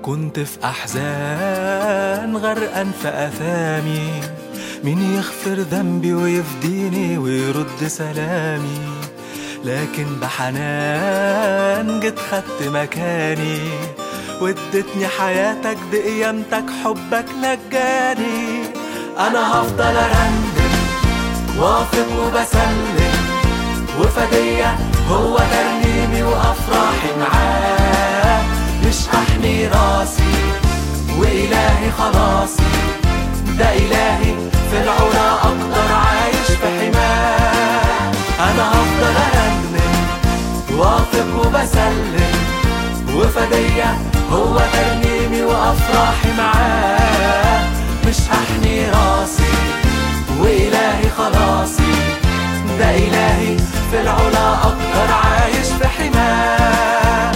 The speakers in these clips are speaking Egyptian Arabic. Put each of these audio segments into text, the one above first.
كنت في أحزان غرقان في أثامي مين يغفر ذنبي ويفديني ويرد سلامي لكن بحنان جيت خدت مكاني وادتني حياتك بقيامتك حبك نجاني انا هفضل ارنم واثق وبسلم وفدية هو ترنيمي وافراحي معاه مش هحني راسي والهي خلاصي ده الهي في العلا اقدر عايش في حماه انا هفضل ارنم واثق وبسلم وفدية هو ترنيمي وافراحي معاه مش هحني راسي والهي خلاصي ده الهي في العلا اقدر عايش في حماه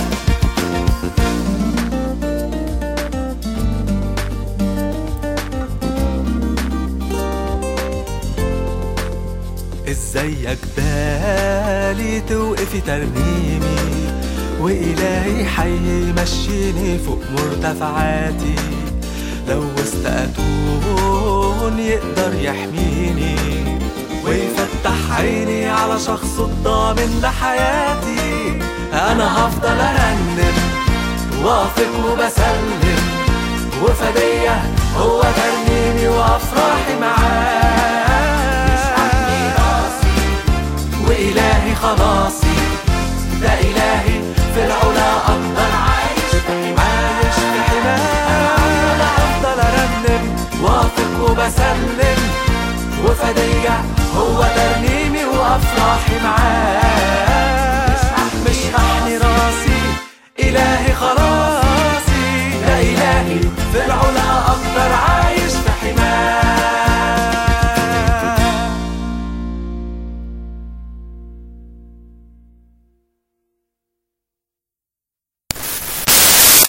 ازيك بالي توقفي ترنيمي وإلهي حي يمشيني فوق مرتفعاتي لو وسط أتون يقدر يحميني ويفتح عيني على شخص الضامن لحياتي أنا هفضل أرنم واثق وبسلم وفدية هو ترنيمي وأفراحي معاه مش هحمي راسي وإلهي خلاصي ده إلهي في العلا أقدر عايش في حماه عايش في حماه أنا أفضل أرنم واثق وبسلم وفدية هو ترنيمي وأفراحي معاه